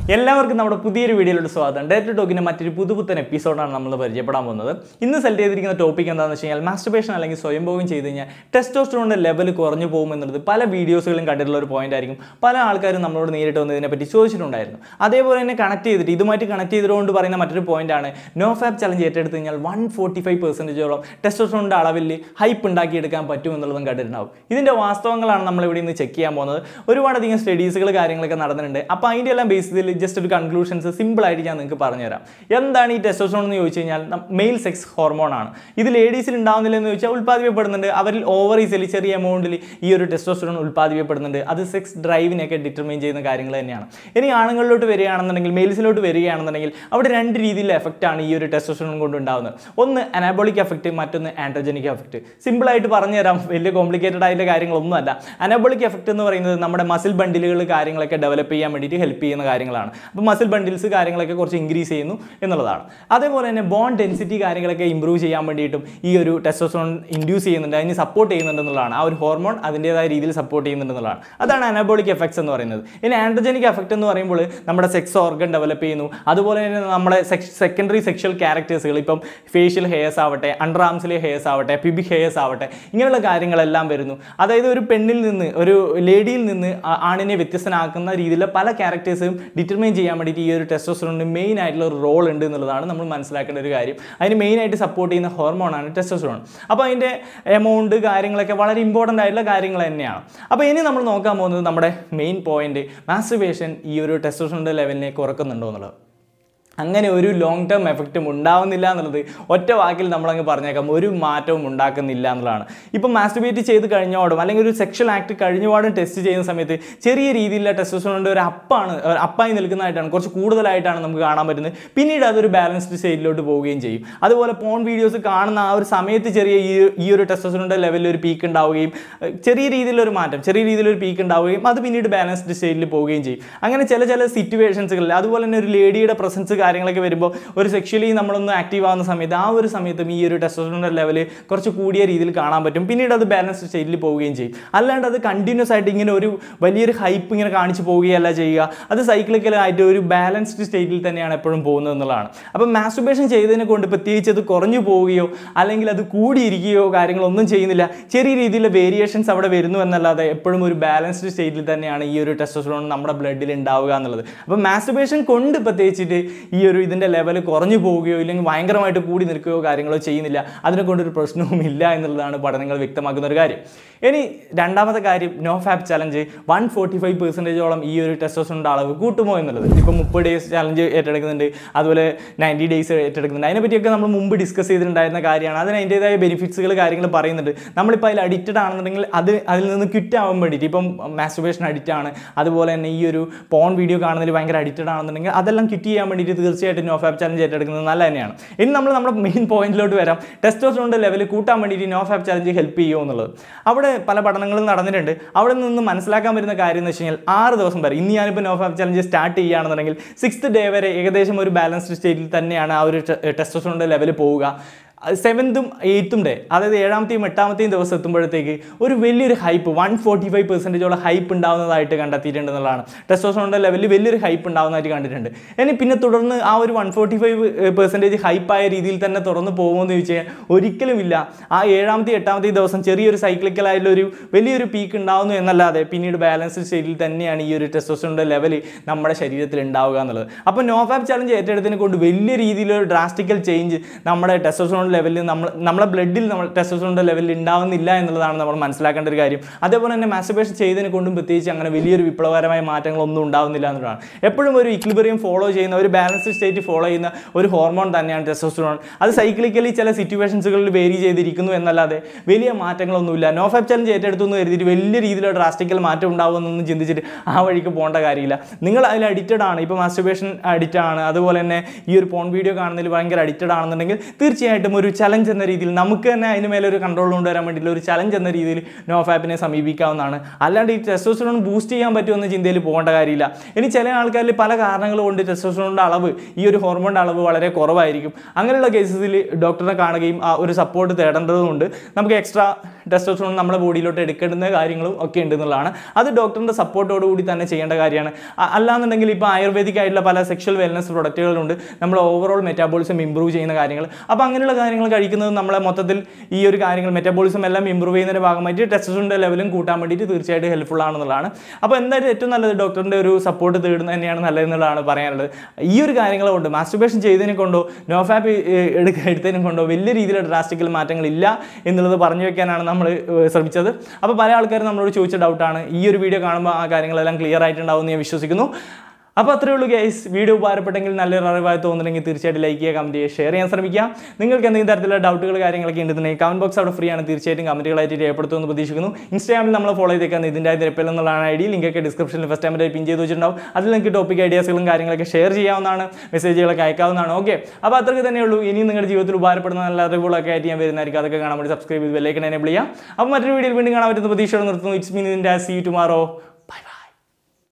എല്ലാവർക്കും നമ്മുടെ പുതിയൊരു വീഡിയോയിലോട്ട് സ്വാഗതം ഡേറ്റ് ടോക്കിൻ്റെ മറ്റൊരു പുതുപുത്തൻ എപ്പിസോഡാണ് നമ്മൾ പരിചയപ്പെടാൻ പോകുന്നത് ഇന്ന് സെലക്ട് ചെയ്തിരിക്കുന്ന ടോപ്പിക് എന്താണെന്ന് വെച്ച് കഴിഞ്ഞാൽ മാസ്റ്റർബേഷൻ അല്ലെങ്കിൽ സ്വയംഭോഗം ചെയ്ത് കഴിഞ്ഞാൽ ടെസ്റ്റോസ്റ്ററോണിൻ്റെ ലെവൽ കുറഞ്ഞു പോകും എന്നുള്ളത് പല വീഡിയോസുകളും കണ്ടിട്ടുള്ള ഒരു പോയിന്റ് ആയിരിക്കും പല ആൾക്കാരും നമ്മളോട് നേരിട്ട് വന്ന് ഇതിനെപ്പറ്റി ചോദിച്ചിട്ടുണ്ടായിരുന്നു അതേപോലെ തന്നെ കണക്ട് ചെയ്തിട്ട് ഇതുമായിട്ട് കണക്ട് ചെയ്തുകൊണ്ട് പറയുന്ന മറ്റൊരു പോയിന്റ് ആണ് നോ ഫാബ് ചലഞ്ച് ഏറ്റെടുത്ത് കഴിഞ്ഞാൽ വൺ ഫോർട്ടി ഫൈവ് പെർസെൻറ്റേജോളം ടെസ്റ്റോസ്റ്ററോണിൻ്റെ അളവിൽ ഹൈപ്പ് ഉണ്ടാക്കിയെടുക്കാൻ പറ്റും എന്നുള്ളതും കണ്ടിട്ടുണ്ടാവും ഇതിൻ്റെ വാസ്തവങ്ങളാണ് നമ്മൾ ഇവിടെ നിന്ന് ചെക്ക് ചെയ്യാൻ പോകുന്നത് ഒരുപാടധികം സ്റ്റഡീസുകൾ കാര്യങ്ങളൊക്കെ നടന്നിട്ടുണ്ട് അപ്പോൾ അതിൻ്റെ എല്ലാം ബേസിൽ ജസ്റ്റ് ഒരു കൺക്ലൂഷൻസ് സിമ്പിളായിട്ട് ഞാൻ നിങ്ങൾക്ക് പറഞ്ഞുതരാം എന്താണ് ഈ ടെസ്റ്റോസ്റ്ററോൺ എന്ന് ചോദിച്ചു കഴിഞ്ഞാൽ മെയിൽ സെക്സ് ഹോർമോൺ ആണ് ഇത് ലേഡീസിൽ ഉണ്ടാവുന്നില്ല എന്ന് ചോദിച്ചാൽ ഉൽപ്പാദിപ്പിക്കപ്പെടുന്നുണ്ട് അവരിൽ ഓവറീസിൽ ചെറിയ എമൗണ്ടിൽ ഈ ഒരു ടെസ്റ്റോസ്റ്ററോൺ ഉൽപ്പാദിപ്പിക്കപ്പെടുന്നുണ്ട് അത് സെക്സ് ഡ്രൈവിനെയൊക്കെ ഡിറ്റർമൈൻ ചെയ്യുന്ന കാര്യങ്ങൾ തന്നെയാണ് ഇനി ആണുങ്ങളിലോട്ട് വരികയാണെന്നുണ്ടെങ്കിൽ മെയിൽസിലോട്ട് വരികയാണെന്നുണ്ടെങ്കിൽ അവിടെ രണ്ട് രീതിയിലുള്ള എഫക്റ്റ് ആണ് ഈ ഒരു ടെസ്റ്റോസ്റ്ററോൺ കൊണ്ട് ഉണ്ടാകുന്നത് ഒന്ന് അനാബോളിക് എഫക്റ്റ് മറ്റൊന്ന് ആൻഡ്രോജനിക് എഫക്റ്റ് സിമ്പിളായിട്ട് പറഞ്ഞുതരാം വലിയ കോംപ്ലിക്കേറ്റഡ് ആയിട്ടുള്ള കാര്യങ്ങളൊന്നുമല്ല അനാബോളിക് എഫക്റ്റ് എന്ന് പറയുന്നത് നമ്മുടെ മസിൽ ബണ്ടിലുകൾ കാര്യങ്ങളൊക്കെ ഡെവലപ്പ് ചെയ്യാൻ വേണ്ടിയിട്ട് ഹെൽപ്പ് ചെയ്യുന്ന കാര്യങ്ങളാണ് അപ്പോൾ മസിൽ ബണ്ടിൽസ് കാര്യങ്ങളൊക്കെ കുറച്ച് ഇൻക്രീസ് ചെയ്യുന്നു എന്നുള്ളതാണ് അതേപോലെ തന്നെ ബോൺ ഡെൻസിറ്റി കാര്യങ്ങളൊക്കെ ഇമ്പ്രൂവ് ചെയ്യാൻ വേണ്ടിയിട്ടും ഈ ഒരു ടെസ്റ്റോസ്റ്ററോൺ ഇൻഡ്യൂസ് ചെയ്യുന്നുണ്ട് അതിന് സപ്പോർട്ട് ചെയ്യുന്നുണ്ട് എന്നുള്ളതാണ് ആ ഒരു ഹോർമോൺ അതിൻ്റെതായ രീതിയിൽ സപ്പോർട്ട് ചെയ്യുന്നുണ്ട് എന്നുള്ളതാണ് അതാണ് അനാബോളിക് എഫക്ട്സ് എന്ന് പറയുന്നത് ഇനി ആൻഡ്രജനിക് എഫക്റ്റ് എന്ന് പറയുമ്പോൾ നമ്മുടെ സെക്സ് ഓർഗൻ ഡെവലപ്പ് ചെയ്യുന്നു അതുപോലെ തന്നെ നമ്മുടെ സെക്കൻഡറി സെക്ഷൽ ക്യാരക്ടേഴ്സുകൾ ഇപ്പം ഫേഷ്യൽ ഹെയർസ് ആവട്ടെ അണ്ടർ ആംസിലെ ഹെയർസ് ആവട്ടെ പിബിക് ഹെയർസ് ആവട്ടെ ഇങ്ങനെയുള്ള കാര്യങ്ങളെല്ലാം വരുന്നു അതായത് ഒരു പെണ്ണിൽ നിന്ന് ഒരു ലേഡിയിൽ നിന്ന് ആ- ആണിനെ വ്യത്യസ്തനാക്കുന്ന രീതിയിലുള്ള പല ക്യാരക്ടേഴ്സും ഡിറ്റർമൈൻ ചെയ്യാൻ വേണ്ടിയിട്ട് ഈ ഒരു ടെസ്റ്റോസ്റ്ററോണിന് മെയിൻ ആയിട്ടുള്ള ഒരു റോൾ ഉണ്ട് എന്നുള്ളതാണ് നമ്മൾ മനസ്സിലാക്കേണ്ട ഒരു കാര്യം അതിന് മെയിൻ ആയിട്ട് സപ്പോർട്ട് ചെയ്യുന്ന ഹോർമോണാണ് ടെസ്റ്റോസ്റ്ററോൺ അപ്പോൾ അതിൻ്റെ എമൗണ്ട് കാര്യങ്ങളൊക്കെ വളരെ ഇമ്പോർട്ടൻ്റ് ആയിട്ടുള്ള കാര്യങ്ങൾ തന്നെയാണ് അപ്പോൾ ഇനി നമ്മൾ നോക്കാൻ പോകുന്നത് നമ്മുടെ മെയിൻ പോയിന്റ് മാസ്റ്റുബേഷൻ ഈ ഒരു ടെസ്റ്റോസ്റ്ററോണിൻ്റെ ലെവലിനെ കുറക്കുന്നുണ്ടോ എന്നുള്ളത് അങ്ങനെ ഒരു ലോങ് ടേം എഫക്റ്റും ഉണ്ടാവുന്നില്ല എന്നുള്ളത് ഒറ്റ വാക്കിൽ നമ്മളങ്ങ് പറഞ്ഞേക്കാം ഒരു മാറ്റവും ഉണ്ടാക്കുന്നില്ല എന്നുള്ളതാണ് ഇപ്പം മാസ്റ്റുബേറ്റ് ചെയ്ത് കഴിഞ്ഞോടും അല്ലെങ്കിൽ ഒരു സെക്ഷൽ ആക്ട് കഴിഞ്ഞപാടും ടെസ്റ്റ് ചെയ്യുന്ന സമയത്ത് ചെറിയ രീതിയിലുള്ള ടെസ്റ്റോസ്റ്ററോണിൻ്റെ ഒരു അപ്പാണ് ഒരു അപ്പായി നിൽക്കുന്നതായിട്ടാണ് കുറച്ച് കൂടുതലായിട്ടാണ് നമുക്ക് കാണാൻ പറ്റുന്നത് പിന്നീട് അതൊരു ബാലൻസ്ഡ് സ്റ്റേറ്റിലോട്ട് പോവുകയും ചെയ്യും അതുപോലെ പോൺ വീഡിയോസ് കാണുന്ന ആ ഒരു സമയത്ത് ചെറിയ ഈ ഈ ഒരു ടെസ്റ്റോസ്റ്ററോണിൻ്റെ ലെവലിൽ ഒരു പീക്ക് ഉണ്ടാവുകയും ഏഹ്, ചെറിയ രീതിയിലൊരു മാറ്റം ചെറിയ രീതിയിലൊരു പീക്ക് ഉണ്ടാവുകയും അത് പിന്നീട് ബാലൻസ്ഡ് സ്റ്റേറ്റിൽ പോവുകയും ചെയ്യും അങ്ങനെ ചില ചില സിറ്റുവേഷൻസുകളിൽ അതുപോലെ തന്നെ ഒരു ലേഡിയുടെ പ്രസൻസ് കാര്യങ്ങളൊക്കെ വരുമ്പോൾ ഒരു സെക്ഷലി നമ്മളൊന്ന് ആക്റ്റീവ് ആവുന്ന സമയത്ത് ആ ഒരു സമയത്തും ഈ ഒരു ടെസ്റ്റോസ്റ്ററോണിൻ്റെ ലെവൽ കുറച്ച് കൂടിയ രീതിയിൽ കാണാൻ പറ്റും പിന്നീട് അത് ബാലൻസ്ഡ് സ്റ്റേറ്റിൽ പോവുകയും ചെയ്യും അല്ലാണ്ട് അത് കണ്ടിന്യൂസ് ആയിട്ട് ഇങ്ങനെ ഒരു വലിയൊരു ഹൈപ്പ് ഇങ്ങനെ കാണിച്ച് പോവുകയല്ല ചെയ്യുക അത് സൈക്ലിക്കലായിട്ട് ഒരു ബാലൻസ്ഡ് സ്റ്റേറ്റിൽ തന്നെയാണ് എപ്പോഴും പോകുന്നത് എന്നുള്ളതാണ് അപ്പം മാസ്റ്റുബേഷൻ ചെയ്തതിനെ കൊണ്ട് പ്രത്യേകിച്ച് അത് കുറഞ്ഞു പോവുകയോ അല്ലെങ്കിൽ അത് കൂടിയിരിക്കുകയോ കാര്യങ്ങളൊന്നും ചെയ്യുന്നില്ല ചെറിയ രീതിയിലുള്ള വേരിയേഷൻസ് അവിടെ വരുന്നു എന്നല്ലാതെ എപ്പോഴും ഒരു ബാലൻസ്ഡ് സ്റ്റേറ്റിൽ തന്നെയാണ് ഈ ഒരു ടെസ്റ്റോസ്റ്ററോൺ നമ്മുടെ ബ്ലഡിൽ ഉണ്ടാവുക എന്നുള്ളത് അപ്പം മാസ്റ്റുബേഷൻ കൊണ്ട് പ്രത്യേകിച്ചിട്ട് ഈ ഒരു ഇതിൻ്റെ ലെവൽ കുറഞ്ഞു പോവുകയോ ഇല്ലെങ്കിൽ ഭയങ്കരമായിട്ട് കൂടി നിൽക്കുകയോ കാര്യങ്ങളോ ചെയ്യുന്നില്ല അതിനെ കൊണ്ടൊരു പ്രശ്നവും ഇല്ല എന്നുള്ളതാണ് പഠനങ്ങൾ വ്യക്തമാക്കുന്ന ഒരു കാര്യം ഇനി രണ്ടാമത്തെ കാര്യം no fap challenge one forty five പെർസെൻറ്റേജോളം ഈ ഒരു ടെസ്റ്റോസ്റ്ററിൻ്റെ അളവ് കൂട്ടുമോ എന്നുള്ളത് ഇപ്പം മുപ്പത് ഡേയ്സ് ചലഞ്ച് ഏറ്റെടുക്കുന്നുണ്ട് അതുപോലെ നയൻറ്റി ഡേയ്സ് ഏറ്റെടുക്കുന്നുണ്ട് അതിനെപ്പറ്റിയൊക്കെ നമ്മൾ മുമ്പ് ഡിസ്കസ് ചെയ്തിട്ടുണ്ടായിരുന്ന കാര്യമാണ് അതിന് അതിൻ്റെതായ ബെനിഫിറ്റ്സുകൾ കാര്യങ്ങൾ പറയുന്നുണ്ട് നമ്മളിപ്പോൾ അതിൽ അഡിക്റ്റഡ് ആണെന്നുണ്ടെങ്കിൽ അത് അതിൽ നിന്ന് ക്വിറ്റ് ആവാൻ വേണ്ടിയിട്ട് ഇപ്പം മാസ്റ്റുബേഷൻ അഡിക്റ്റ് ആണ് അതുപോലെ തന്നെ ഈ ഒരു പോൺ വീഡിയോ കാണുന്നതിൽ ഭയങ്കര അഡിക്റ്റഡ് ആണെന്നുണ്ടെങ്കിൽ അതെല്ലാം ക്വിറ്റ് ചെയ്യാൻ വേണ്ടിയിട്ട് തീർച്ചയായിട്ടും നോ ഫാബ് ചലഞ്ച് ഏറ്റെടുക്കുന്നത് നല്ല തന്നെയാണ് ഇനി നമ്മൾ നമ്മുടെ മെയിൻ പോയിന്റിലോട്ട് വരാം ടെസ്റ്റോസ്റ്ററോണിൻ്റെ ലെവൽ കൂട്ടാൻ വേണ്ടിയിട്ട് നോ ഫാബ് ചലഞ്ച് ഹെൽപ്പ് ചെയ്യുമോ എന്നുള്ളത് അവിടെ പല പഠനങ്ങളും നടന്നിട്ടുണ്ട് അവിടെ നിന്ന് മനസ്സിലാക്കാൻ വരുന്ന കാര്യം എന്ന് വെച്ച് കഴിഞ്ഞാൽ ആറ് ദിവസം വരെ ഇന്ന് ഞാനിപ്പോൾ നോ ഫാബ് ചലഞ്ച് സ്റ്റാർട്ട് ചെയ്യുകയാണെന്നുണ്ടെങ്കിൽ സിക്സ്ത് ഡേ വരെ ഏകദേശം ഒരു ബാലൻസ്ഡ് സ്റ്റേറ്റിൽ തന്നെയാണ് ആ ഒരു ടെസ്റ്റോസ്റ്ററോണിൻ്റെ ലെവൽ പോവുക സെവൻത്തും എയ്ത്തും ഡേ അതായത് ഏഴാമത്തെയും എട്ടാമത്തെയും ദിവസം എത്തുമ്പോഴത്തേക്ക് ഒരു വലിയൊരു ഹൈപ്പ് വൺ ഫോർട്ടി ഫൈവ് പെർസെൻറ്റേജോളം ഹൈപ്പ് ഉണ്ടാവുന്നതായിട്ട് കണ്ടെത്തിയിട്ടുണ്ട് എന്നുള്ളതാണ് ടെസ്റ്റോസ്റ്ററോണിൻ്റെ ലെവലിൽ വലിയൊരു ഹൈപ്പ് ഉണ്ടാവുന്നതായിട്ട് കണ്ടിട്ടുണ്ട് ഇനി പിന്നെ തുടർന്ന് ആ ഒരു വൺ ഫോർട്ടി ഫൈവ് പെർസെൻറ്റേജ് ഹൈപ്പായ രീതിയിൽ തന്നെ തുറന്ന് പോകുമെന്ന് ചോദിച്ചു കഴിഞ്ഞാൽ ഒരിക്കലുമില്ല ആ ഏഴാമത്തെ എട്ടാമത്തെ ദിവസം ചെറിയൊരു സൈക്ലിക്കലായിട്ടുള്ള ഒരു വലിയൊരു പീക്ക് ഉണ്ടാവുന്നു എന്നല്ലാതെ പിന്നീട് ബാലൻസ്ഡ് സ്റ്റേറ്റിൽ തന്നെയാണ് ഈ ഒരു ടെസ്റ്റോസ്റ്ററോണിൻ്റെ ലെവൽ നമ്മുടെ ശരീരത്തിൽ ഉണ്ടാവുക എന്നുള്ളത് അപ്പോൾ നോഫാബ് ചലഞ്ച് ഏറ്റെടുത്തതിനെ കൊണ്ട് വലിയ രീതിയിലൊരു ഡ്രാസ്റ്റിക്കൽ ചേഞ്ച് നമ്മുടെ ടെസ്റ്റോസ്റ്ററോൺ ലെവലിൽ നമ്മൾ നമ്മളെ ബ്ലഡിൽ നമ്മൾ ടെസ്റ്റോസ്റ്ററോണിൻ്റെ ലെവലിൽ ഉണ്ടാവുന്നില്ല എന്നുള്ളതാണ് നമ്മൾ മനസ്സിലാക്കേണ്ട ഒരു കാര്യം അതേപോലെ തന്നെ മാസ്റ്റർബേഷൻ ചെയ്തതിനെ കൊണ്ടും പ്രത്യേകിച്ച് അങ്ങനെ വലിയൊരു വിപ്ലവകരമായ മാറ്റങ്ങളൊന്നും ഉണ്ടാവുന്നില്ല എന്നുള്ളതാണ് എപ്പോഴും ഒരു ഇക്ലിബറിയം ഫോളോ ചെയ്യുന്ന ഒരു ബാലൻസ്ഡ് സ്റ്റേറ്റ് ഫോളോ ചെയ്യുന്ന ഒരു ഹോർമോൺ തന്നെയാണ് ടെസ്റ്റോസ്റ്ററോൺ അത് സൈക്ലിക്കലി ചില സിറ്റുവേഷൻസുകളിൽ വേരി ചെയ്തിരിക്കുന്നു എന്നല്ലാതെ വലിയ മാറ്റങ്ങളൊന്നുമില്ല നോ ഫാബ് ചലഞ്ച് ഏറ്റെടുത്തു എന്ന് കരുതിയിട്ട് വലിയ രീതിയിലുള്ള ഡ്രാസ്റ്റിക്കൽ മാറ്റം ഉണ്ടാവുമെന്നൊന്നും ചിന്തിച്ചിട്ട് ആ വഴിക്ക് പോകേണ്ട കാര്യമില്ല നിങ്ങൾ അതിൽ അഡിക്റ്റഡ് ആണ് ഇപ്പോൾ മാസ്റ്റർബേഷൻ അഡിക്റ്റ് ആണ് അതുപോലെ തന്നെ ഈ ഒരു പോൺ വീഡിയോ കാണുന്നതിൽ ഭയങ്കര അഡിക്റ്റഡ് ആണെന്നുണ്ടെങ്കിൽ തീർച്ചയായിട്ടും ഒരു ചലഞ്ച് എന്ന രീതിയിൽ നമുക്ക് തന്നെ അതിന് മേലെ ഒരു കൺട്രോൾ കൊണ്ടുവരാൻ വേണ്ടിയിട്ടുള്ള ഒരു ചലഞ്ച് എന്ന രീതിയിൽ നോ ഫാപ്പിനെ സമീപിക്കാവുന്നതാണ് അല്ലാണ്ട് ഈ ടെസ്റ്റോസ്റ്ററോൺ ബൂസ്റ്റ് ചെയ്യാൻ പറ്റുമെന്ന ചിന്തയിൽ പോകേണ്ട കാര്യമില്ല ഇനി ചില ആൾക്കാരിൽ പല കാരണങ്ങൾ കൊണ്ട് ടെസ്റ്റോസ്റ്ററോണിൻ്റെ അളവ് ഈ ഒരു ഹോർമോണിൻ്റെ അളവ് വളരെ കുറവായിരിക്കും അങ്ങനെയുള്ള കേസസിൽ ഡോക്ടറെ കാണുകയും ആ ഒരു സപ്പോർട്ട് തേടേണ്ടതുകൊണ്ട് നമുക്ക് എക്സ്ട്രാ ടെസ്റ്റോസ്റ്ററോൺ നമ്മുടെ ബോഡിയിലോട്ട് എടുക്കേണ്ടുന്ന കാര്യങ്ങളും ഒക്കെ ഉണ്ട് എന്നുള്ളതാണ് അത് ഡോക്ടറിൻ്റെ സപ്പോർട്ടോട് കൂടി തന്നെ ചെയ്യേണ്ട കാര്യമാണ് അ- അല്ലാന്നുണ്ടെങ്കിൽ ഇപ്പോൾ ആയുർവേദിക് ആയിട്ടുള്ള പല സെക്ഷൽ വെൽനസ് പ്രൊഡക്റ്റുകളുണ്ട് നമ്മൾ ഓവറോൾ മെറ്റാബോളിസം ഇമ്പ്രൂവ് ചെയ്യുന്ന കാര്യങ്ങൾ അപ്പോൾ അങ്ങനെയുള്ള കാര്യങ്ങൾ കഴിക്കുന്നത് നമ്മളെ മൊത്തത്തിൽ ഈ ഒരു കാര്യങ്ങൾ മെറ്റാബോളിസം എല്ലാം ഇമ്പ്രൂവ് ചെയ്യുന്നതിൻ്റെ ഭാഗമായിട്ട് ടെസ്റ്റോസ്റ്ററോണിൻ്റെ ലെവലും കൂട്ടാൻ വേണ്ടിയിട്ട് തീർച്ചയായിട്ടും ഹെൽപ്ഫുൾ ആണെന്നുള്ളതാണ് അപ്പോൾ എന്തായാലും ഏറ്റവും നല്ലത് ഡോക്ടറിൻ്റെ ഒരു സപ്പോർട്ട് തേടുന്നത് തന്നെയാണ് നല്ലതെന്നുള്ളതാണ് പറയാനുള്ളത് ഈ ഒരു കാര്യങ്ങൾ കൊണ്ട് മാസ്റ്റർബേഷൻ ചെയ്തതിനെ കൊണ്ടോ നോ ഫാപ്പ് എടുക്ക എടുത്തതിനെ കൊണ്ടോ വലിയ രീതിയിലുള്ള ഡ്രാസ്റ്റിക്കൽ മാറ്റങ്ങളില്ല എന്നുള്ളത് പറഞ്ഞു വെക്കാനാണ് നമ്മൾ ശ്രമിച്ചത് അപ്പോൾ പല ആൾക്കാരും നമ്മളോട് ചോദിച്ച ഡൗട്ടാണ് ഈ ഒരു വീഡിയോ കാണുമ്പോൾ ആ കാര്യങ്ങളെല്ലാം ക്ലിയർ ആയിട്ടുണ്ടാവും എന്ന് ഞാൻ വിശ്വസിക്കുന്നു അപ്പോൾ അത്രേ ഉള്ളൂ ഗൈസ് വീഡിയോ ഉപകാരപ്പെട്ടെങ്കിൽ നല്ലൊരു അറിവായി തോന്നുന്നുണ്ടെങ്കിൽ തീർച്ചയായിട്ടും ലൈക്ക് ചെയ്യുക കമൻറ്റ് ചെയ്യുക ഷെയർ ചെയ്യാൻ ശ്രമിക്കുക നിങ്ങൾക്ക് എന്തെങ്കിലും തരത്തിലുള്ള ഡൗട്ടുകൾ കാര്യങ്ങളൊക്കെ ഉണ്ടെന്നുണ്ടെങ്കിൽ കമൻറ്റ് ബോക്സ് അവിടെ ഫ്രീ ആണ് തീർച്ചയായിട്ടും കമൻറ്റുകളായിട്ട് രേഖപ്പെടുത്തുമെന്ന് പ്രതീക്ഷിക്കുന്നു ഇൻസ്റ്റാഗ്രാമിൽ നമ്മൾ ഫോളോ ചെയ്തേക്കാൻ ഇതിൻ്റെ തിരപ്പിൽ എന്നുള്ളതാണ് ഐ ഡി ലിങ്കൊക്കെ ഡിസ്ക്രിപ്ഷനിൽ ഫസ്റ്റ് ടൈം പിൻ ചെയ്ത് വെച്ചിട്ടുണ്ടാവും അതിൽ നിങ്ങൾക്ക് ടോപ്പിക് ഐഡിയാസുകളും കാര്യങ്ങളൊക്കെ ഷെയർ ചെയ്യാവുന്നതാണ് മെസ്സേജുകളൊക്കെ അയക്കാവുന്നതാണ് ഓക്കെ അപ്പോൾ അത്രയ്ക്ക് തന്നെയുള്ളൂ ഇനിയും നിങ്ങളുടെ ജീവിതത്തിൽ ഉപകാരപ്പെടുന്ന നല്ല അറിവുകളൊക്കെ ആയിട്ട് ഞാൻ വരുന്നതായിരിക്കും അതൊക്കെ കാണാൻ വേണ്ടി സബ്സ്ക്രൈബ് ചെയ്ത് ബെല്ലൈക്കൻ എനേബിൾ ചെയ്യാം അപ്പോൾ മറ്റൊരു വീഡിയോയിൽ വീണ്ടും കാണാൻ പറ്റുന്ന പ്രതീക്ഷയോടെ നിർത്തുന്നു ഇറ്റ്സ് മീൻ ഇതിൻ്റെ സീ ടുമാറോ